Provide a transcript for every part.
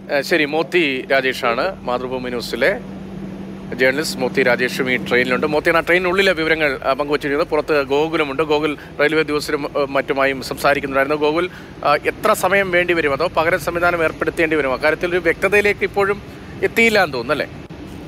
ഏഹ് ശരി മോത്തി രാജേഷാണ് മാതൃഭൂമി ന്യൂസിലെ ജേർണലിസ്റ്റ് മോത്തി രാജേഷും ഈ ട്രെയിനിലുണ്ട് മോത്തിയാണ് ആ ട്രെയിനിനുള്ളിലെ വിവരങ്ങൾ ആ, പങ്കുവച്ചിരിക്കുന്നത് പുറത്ത് ഗോകുലമുണ്ട് ഗോകുൽ റെയിൽവേ ഉദ്യോഗസ്ഥരും ഏഹ്, മറ്റുമായും സംസാരിക്കുന്നുണ്ടായിരുന്നു ഗോകുൽ ആ, എത്ര സമയം വേണ്ടി വരും അതോ പകരം സംവിധാനം ഏർപ്പെടുത്തേണ്ടി വരും അക്കാര്യത്തിൽ ഒരു വ്യക്തതയിലേക്ക് ഇപ്പോഴും എത്തിയില്ല എന്ന് തോന്നുന്നു അല്ലേ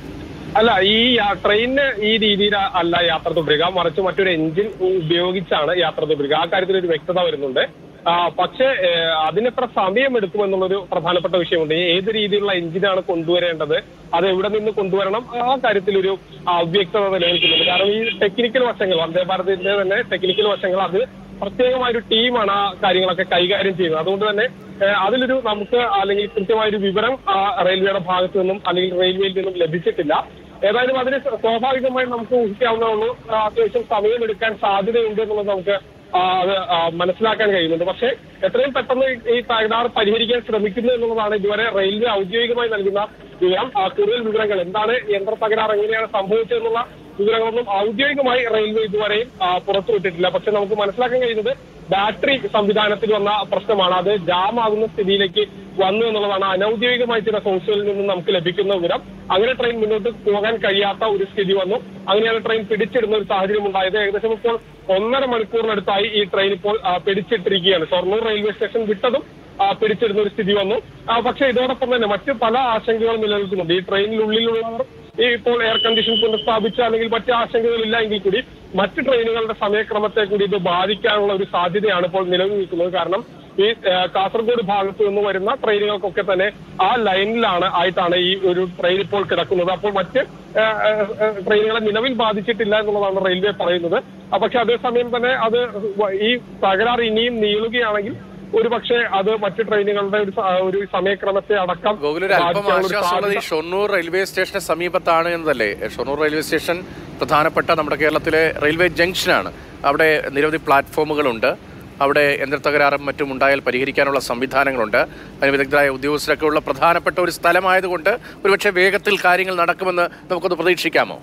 അല്ല ഈ യാ- ട്രെയിനിന് ഈ രീതിയിൽ അല്ല യാത്ര തുടരുക മറിച്ച് മറ്റൊരു എഞ്ചിൻ ഉപയോഗിച്ചാണ് യാത്ര തുടരുക ആ കാര്യത്തിൽ ഒരു വ്യക്തത വരുന്നുണ്ട് ആ, പക്ഷേ ഏഹ്, അതിനെത്ര സമയം എടുക്കുമെന്നുള്ളൊരു പ്രധാനപ്പെട്ട വിഷയമുണ്ട് ഈ ഏത് രീതിയിലുള്ള എഞ്ചിനാണ് കൊണ്ടുവരേണ്ടത് അത് എവിടെ നിന്ന് കൊണ്ടുവരണം ആ കാര്യത്തിൽ ഒരു അവ്യക്തത നിലനിൽക്കുന്നുണ്ട് കാരണം ഈ ടെക്നിക്കൽ വശങ്ങൾ വന്ദേ ഭാരതിന്റെ തന്നെ ടെക്നിക്കൽ വശങ്ങൾ അത് പ്രത്യേകമായ ഒരു ടീമാണ് ആ കാര്യങ്ങളൊക്കെ കൈകാര്യം ചെയ്യുന്നത് അതുകൊണ്ട് തന്നെ ഏഹ്, അതിലൊരു നമുക്ക് അല്ലെങ്കിൽ കൃത്യമായ ഒരു വിവരം ആ റെയിൽവേയുടെ ഭാഗത്തു നിന്നും അല്ലെങ്കിൽ റെയിൽവേയിൽ നിന്നും ലഭിച്ചിട്ടില്ല ഏതായാലും അതിന് സ്വാഭാവികമായും നമുക്ക് ഊഹിക്കാവുന്നതുള്ളൂ ആ, അത്യാവശ്യം സമയമെടുക്കാൻ സാധ്യതയുണ്ട് എന്നുള്ളത് നമുക്ക് ആ, അത് ആ, മനസ്സിലാക്കാൻ കഴിയുന്നുണ്ട് പക്ഷേ എത്രയും പെട്ടെന്ന് ഈ- ഈ തകരാറ് പരിഹരിക്കാൻ ശ്രമിക്കുന്നു എന്നുള്ളതാണ് ഇതുവരെ റെയിൽവേ ഔദ്യോഗികമായി നൽകുന്ന വിവരം ആ, കൂടുതൽ വിവരങ്ങൾ എന്താണ് യന്ത്ര തകരാർ എങ്ങനെയാണ് സംഭവിച്ചതെന്നുള്ള വിവരങ്ങളൊന്നും ഔദ്യോഗികമായി റെയിൽവേ ഇതുവരെയും ആ, പുറത്തുവിട്ടിട്ടില്ല പക്ഷെ നമുക്ക് മനസ്സിലാക്കാൻ കഴിയുന്നത് ബാറ്ററി സംവിധാനത്തിൽ വന്ന പ്രശ്നമാണ് അത് ജാം ആകുന്ന സ്ഥിതിയിലേക്ക് വന്നു എന്നുള്ളതാണ് അനൌദ്യോഗികമായി ചില സോഴ്സുകളിൽ നിന്നും നമുക്ക് ലഭിക്കുന്ന വിവരം അങ്ങനെ ട്രെയിൻ മുന്നോട്ട് പോകാൻ കഴിയാത്ത ഒരു സ്ഥിതി വന്നു അങ്ങനെയാണ് ട്രെയിൻ പിടിച്ചിടുന്ന ഒരു സാഹചര്യം ഉണ്ടായത് ഏകദേശം ഇപ്പോൾ ഒന്നര മണിക്കൂറിനടുത്തായി ഈ ട്രെയിൻ ഇപ്പോൾ ആ, പിടിച്ചിട്ടിരിക്കുകയാണ് ഷൊർണൂർ റെയിൽവേ സ്റ്റേഷൻ വിട്ടതും ആ, പിടിച്ചിടുന്ന ഒരു സ്ഥിതി വന്നു ആ, പക്ഷേ ഇതോടൊപ്പം തന്നെ മറ്റ് പല ആശങ്കകളും നിലനിൽക്കുന്നുണ്ട് ഈ ട്രെയിനിനുള്ളിലുള്ളവർ ഈ ഇപ്പോൾ എയർ കണ്ടീഷൻ പുനഃസ്ഥാപിച്ച അല്ലെങ്കിൽ മറ്റ് ആശങ്കകളില്ല എങ്കിൽ കൂടി മറ്റ് ട്രെയിനുകളുടെ സമയക്രമത്തെ കൂടി ഇത് ബാധിക്കാനുള്ള ഒരു സാധ്യതയാണ് ഇപ്പോൾ നിലവിൽ നിൽക്കുന്നത് കാരണം ഈ ആ, കാസർഗോഡ് ഭാഗത്തു നിന്ന് വരുന്ന ട്രെയിനുകൾക്കൊക്കെ തന്നെ ആ ലൈനിലാണ് ആയിട്ടാണ് ഈ ഒരു ട്രെയിൻ ഇപ്പോൾ കിടക്കുന്നത് അപ്പോൾ മറ്റ് ആ, ആ, ആ, ട്രെയിനുകളെ നിലവിൽ ബാധിച്ചിട്ടില്ല എന്നുള്ളതാണ് റെയിൽവേ പറയുന്നത് ആ, പക്ഷെ അതേസമയം തന്നെ അത് വ- ഈ തകരാർ ഇനിയും നീളുകയാണെങ്കിൽ ഒരു പക്ഷേ അത് മറ്റ് ട്രെയിനുകളുടെ ഒരു സ- ഒരു സമയക്രമത്തെ അടക്കം ഗോകുൽ ഒരു അല്പം ബാധിക്കാനുള്ള ഒരു ആശ്വാസമുള്ളത് ഈ സാധ്യത- ഷൊർണൂർ റെയിൽവേ സ്റ്റേഷന് സമീപത്താണ് എന്നതല്ലേ ഷൊർണൂർ റെയിൽവേ സ്റ്റേഷൻ പ്രധാനപ്പെട്ട നമ്മുടെ കേരളത്തിലെ റെയിൽവേ ജംഗ്ഷനാണ് അവിടെ നിരവധി പ്ലാറ്റ്ഫോമുകളുണ്ട് അവിടെ യന്ത്ര തകരാറും മറ്റും ഉണ്ടായാൽ പരിഹരിക്കാനുള്ള സംവിധാനങ്ങളുണ്ട് അതിന് വിദഗ്ധരായ ഉദ്യോഗസ്ഥരൊക്കെ ഉള്ള പ്രധാനപ്പെട്ട ഒരു സ്ഥലമായതുകൊണ്ട് ഒരുപക്ഷെ വേഗത്തിൽ കാര്യങ്ങൾ നടക്കുമെന്ന് നമുക്കൊന്ന് പ്രതീക്ഷിക്കാമോ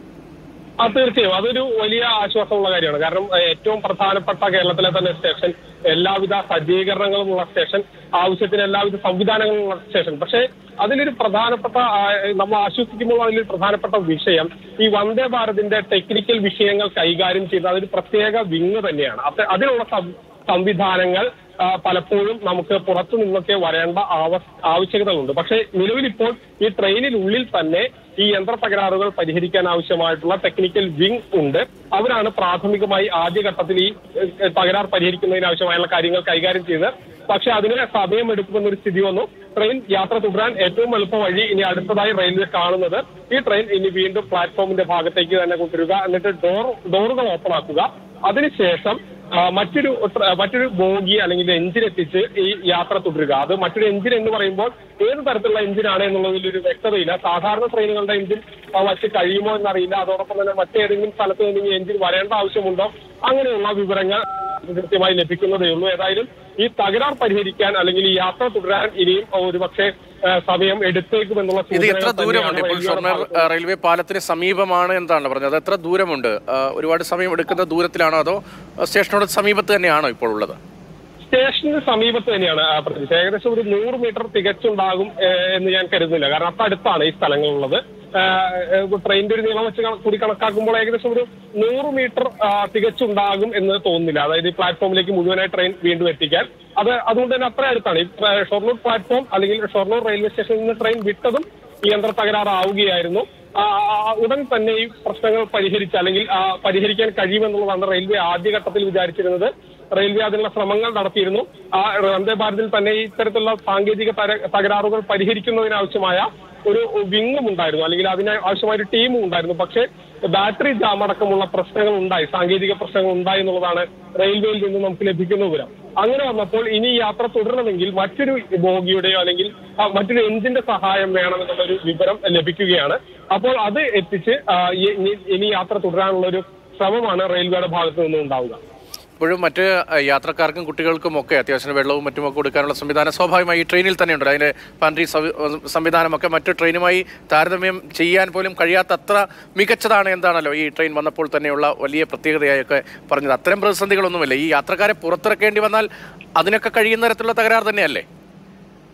ആ തീർച്ചയായും അതൊരു വലിയ ആശ്വാസമുള്ള കാര്യമാണ് കാരണം ഏഹ്, ഏറ്റവും പ്രധാനപ്പെട്ട കേരളത്തിലെ തന്നെ സ്റ്റേഷൻ എല്ലാവിധ സജ്ജീകരണങ്ങളുമുള്ള സ്റ്റേഷൻ ആവശ്യത്തിന് എല്ലാവിധ സംവിധാനങ്ങളുമുള്ള സ്റ്റേഷൻ പക്ഷേ അതിലൊരു പ്രധാനപ്പെട്ട ആ, നമ്മൾ ആശ്വസിക്കുമ്പോൾ അതിലൊരു പ്രധാനപ്പെട്ട വിഷയം ഈ വന്ദേ ഭാരതിന്റെ ടെക്നിക്കൽ വിഷയങ്ങൾ കൈകാര്യം ചെയ്ത അതൊരു പ്രത്യേക വിങ് തന്നെയാണ് അത് അതിനുള്ള സം- സംവിധാനങ്ങൾ ആ, പലപ്പോഴും നമുക്ക് പുറത്തു നിന്നൊക്കെ വരേണ്ട ആവ- ആവശ്യകതകളുണ്ട് പക്ഷേ നിലവിലിപ്പോൾ ഈ ട്രെയിനിനുള്ളിൽ തന്നെ ഈ യന്ത്ര തകരാറുകൾ പരിഹരിക്കാൻ ആവശ്യമായിട്ടുള്ള ടെക്നിക്കൽ വിങ് ഉണ്ട് അവരാണ് പ്രാഥമികമായി ആദ്യഘട്ടത്തിൽ ഈ ഏഹ്, തകരാർ പരിഹരിക്കുന്നതിന് ആവശ്യമായുള്ള കാര്യങ്ങൾ കൈകാര്യം ചെയ്ത് പക്ഷെ അതിന് സമയമെടുക്കുമെന്നൊരു സ്ഥിതി വന്നു ട്രെയിൻ യാത്ര തുടരാൻ ഏറ്റവും എളുപ്പ വഴി ഇനി അടുത്തതായി റെയിൽവേ കാണുന്നത് ഈ ട്രെയിൻ ഇനി വീണ്ടും പ്ലാറ്റ്ഫോമിന്റെ ഭാഗത്തേക്ക് തന്നെ കൊണ്ടുവരിക എന്നിട്ട് ഡോർ ഡോറുകൾ ഓപ്പൺ ആക്കുക അതിനുശേഷം ആ, മറ്റൊരു ട്ര- മറ്റൊരു ബോഗി അല്ലെങ്കിൽ എഞ്ചിൻ എത്തിച്ച് ഈ യാത്ര തുടരുക അത് മറ്റൊരു എഞ്ചിൻ എന്ന് പറയുമ്പോൾ ഏത് തരത്തിലുള്ള എഞ്ചിനാണ് എന്നുള്ളതിൽ ഒരു വ്യക്തതയില്ല സാധാരണ ട്രെയിനുകളുടെ എഞ്ചിൻ ആ, വച്ച് കഴിയുമോ എന്നറിയില്ല അതോടൊപ്പം തന്നെ മറ്റേതെങ്കിലും സ്ഥലത്ത് നിന്ന് ഈ എഞ്ചിൻ വരേണ്ട ആവശ്യമുണ്ടോ അങ്ങനെയുള്ള വിവരങ്ങൾ കൃത്യമായി ലഭിക്കുന്നതേ ഉള്ളൂ ഏതായാലും ഈ തകരാർ പരിഹരിക്കാൻ അല്ലെങ്കിൽ ഈ യാത്ര തുടരാൻ ഇനിയും ഒരുപക്ഷെ ആ, സമയം എടുത്തേക്കുമെന്നുള്ള ഇത് എത്ര സൂചനകൾ ദൂരമുണ്ട് തന്നെയാണ് ഇപ്പോൾ റെയിൽവേയുടെ ഷൊർണൂർ ഭാഗത്ത് ആ, റെയിൽവേ പാലത്തിന് സമീപമാണ് എന്താണ് പറഞ്ഞത് അത് എത്ര ദൂരമുണ്ട് ആ, ഒരുപാട് സമയം എടുക്കുന്ന ദൂരത്തിലാണോ അതോ ആ, സ്റ്റേഷനോട് സമീപത്ത് തന്നെയാണോ ഇപ്പോൾ ഉള്ളത് സ്റ്റേഷന് സമീപത്ത് തന്നെയാണ് ആ പ്രദേശം ഏകദേശം ഒരു നൂറ് മീറ്റർ തികച്ചുണ്ടാകും ഏഹ്, എന്ന് ഞാൻ കരുതുന്നില്ല കാരണം അത്ര അടുത്താണ് ഈ സ്ഥലങ്ങളുള്ളത് ഏഹ്, ഏഹ്, ട്രെയിനിന്റെ ഒരു നീളം വെച്ച് കണ- കൂടി കണക്കാക്കുമ്പോൾ ഏകദേശം ഒരു നൂറ് മീറ്റർ ആ, തികച്ചുണ്ടാകും എന്ന് തോന്നുന്നില്ല അതായത് ഈ പ്ലാറ്റ്ഫോമിലേക്ക് മുഴുവനായി ട്രെയിൻ വീണ്ടും എത്തിക്കാൻ അത് അതുകൊണ്ട് തന്നെ അത്ര അടുത്താണ് ഈ ഏഹ്, ഷൊർണൂർ പ്ലാറ്റ്ഫോം അല്ലെങ്കിൽ ഷൊർണൂർ റെയിൽവേ സ്റ്റേഷനിൽ നിന്ന് ട്രെയിൻ വിട്ടതും ഈ യന്ത്ര തകരാറാവുകയായിരുന്നു ആ, ആ, ഉടൻ തന്നെ ഈ പ്രശ്നങ്ങൾ പരിഹരിച്ച് അല്ലെങ്കിൽ ആ, പരിഹരിക്കാൻ കഴിയുമെന്നുള്ളതാണ് റെയിൽവേ ആദ്യഘട്ടത്തിൽ വിചാരിച്ചിരുന്നത് റെയിൽവേ അതിനുള്ള ശ്രമങ്ങൾ നടത്തിയിരുന്നു ആ വന്ദേ ഭാരതിൽ തന്നെ ഈ ഇത്തരത്തിലുള്ള സാങ്കേതിക തര- തകരാറുകൾ പരിഹരിക്കുന്നതിനാവശ്യമായ ഒരു വിങ്ങും ഉണ്ടായിരുന്നു അല്ലെങ്കിൽ അതിന് ആവശ്യമായ ഒരു ടീമും ഉണ്ടായിരുന്നു പക്ഷേ ബാറ്ററി ജാം അടക്കമുള്ള പ്രശ്നങ്ങൾ ഉണ്ടായി സാങ്കേതിക പ്രശ്നങ്ങൾ ഉണ്ടായി എന്നുള്ളതാണ് റെയിൽവേയിൽ നിന്ന് നമുക്ക് ലഭിക്കുന്ന വിവരം അങ്ങനെ വന്നപ്പോൾ ഇനി ഈ യാത്ര തുടരണമെങ്കിൽ മറ്റൊരു ബോഗിയുടെയോ അല്ലെങ്കിൽ ആ, മറ്റൊരു എഞ്ചിന്റെ സഹായം വേണമെന്നുള്ള ഒരു വിവരം ലഭിക്കുകയാണ് അപ്പോൾ അത് എത്തിച്ച് ആ, ഇ- ഇനി- ഇനി യാത്ര തുടരാനുള്ള ഒരു ശ്രമമാണ് റെയിൽവേയുടെ ഭാഗത്തു നിന്നും ഉണ്ടാവുക ഇപ്പോഴും മറ്റ് ആ, യാത്രക്കാർക്കും കുട്ടികൾക്കും ഒക്കെ അത്യാവശ്യം വെള്ളവും മറ്റുമൊക്കെ കൊടുക്കാനുള്ള സംവിധാനം സ്വാഭാവികമായി ഈ ട്രെയിനിൽ തന്നെയുണ്ട് അതിന്റെ പാൻട്രി സംവി- സംവിധാനമൊക്കെ മറ്റു ട്രെയിനുമായി താരതമ്യം ചെയ്യാൻ പോലും കഴിയാത്ത അത്ര മികച്ചതാണ് എന്താണല്ലോ ഈ ട്രെയിൻ വന്നപ്പോൾ തന്നെയുള്ള വലിയ പ്രത്യേകതയായൊക്കെ പറഞ്ഞത് അത്തരം പ്രതിസന്ധികളൊന്നുമില്ല ഈ യാത്രക്കാരെ പുറത്തിറക്കേണ്ടി വന്നാൽ അതിനൊക്കെ കഴിയുന്ന തരത്തിലുള്ള തകരാർ തന്നെയല്ലേ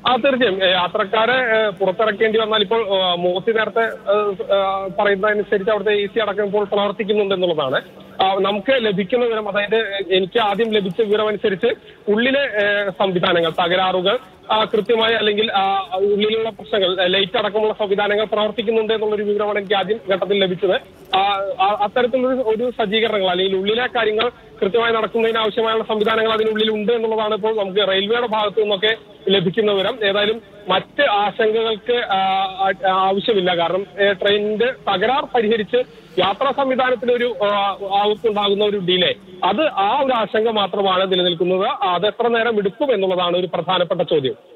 ആ തീർച്ചയായും ഏ, യാത്രക്കാരെ ഏ, പുറത്തിറക്കേണ്ടി വന്നാൽ ഇപ്പോൾ ആ, മോത്തി നേരത്തെ ഏ, ആ, പറയുന്നതനുസരിച്ച് അവിടുത്തെ എ സി അടക്കം ഇപ്പോൾ പ്രവർത്തിക്കുന്നുണ്ട് എന്നുള്ളതാണ് ആ, നമുക്ക് ലഭിക്കുന്ന വിവരം അതായത് എനിക്ക് ആദ്യം ലഭിച്ച വിവരം അനുസരിച്ച് ഉള്ളിലെ ഏ, സംവിധാനങ്ങൾ തകരാറുകൾ ആ, കൃത്യമായി അല്ലെങ്കിൽ ആ, ഉള്ളിലുള്ള പ്രശ്നങ്ങൾ ലൈറ്റ് അടക്കമുള്ള സംവിധാനങ്ങൾ പ്രവർത്തിക്കുന്നുണ്ട് എന്നുള്ളൊരു വിവരമാണ് എനിക്ക് ആദ്യം ഘട്ടത്തിൽ ലഭിച്ചത് ആ, ആ, അത്തരത്തിലൊരു ഒരു സജ്ജീകരണങ്ങൾ അല്ലെങ്കിൽ ഉള്ളിലെ കാര്യങ്ങൾ കൃത്യമായി നടക്കുന്നതിന് ആവശ്യമായുള്ള സംവിധാനങ്ങൾ അതിനുള്ളിൽ ഉണ്ട് എന്നുള്ളതാണ് ഇപ്പോൾ നമുക്ക് റെയിൽവേയുടെ ഭാഗത്തു നിന്നൊക്കെ ലഭിക്കുന്ന വിവരം ഏതായാലും മറ്റ് ആശങ്കകൾക്ക് ആ, ആ- ആവശ്യമില്ല കാരണം ഏ, ട്രെയിനിന്റെ തകരാർ പരിഹരിച്ച് യാത്രാ സംവിധാനത്തിനൊരു ആ, ആവശ്യമുണ്ടാകുന്ന ഒരു ഡിലേ അത് ആ ഒരു ആശങ്ക മാത്രമാണ് നിലനിൽക്കുന്നത് അത് എത്ര നേരം എടുക്കും എന്നുള്ളതാണ് ഒരു പ്രധാനപ്പെട്ട ചോദ്യം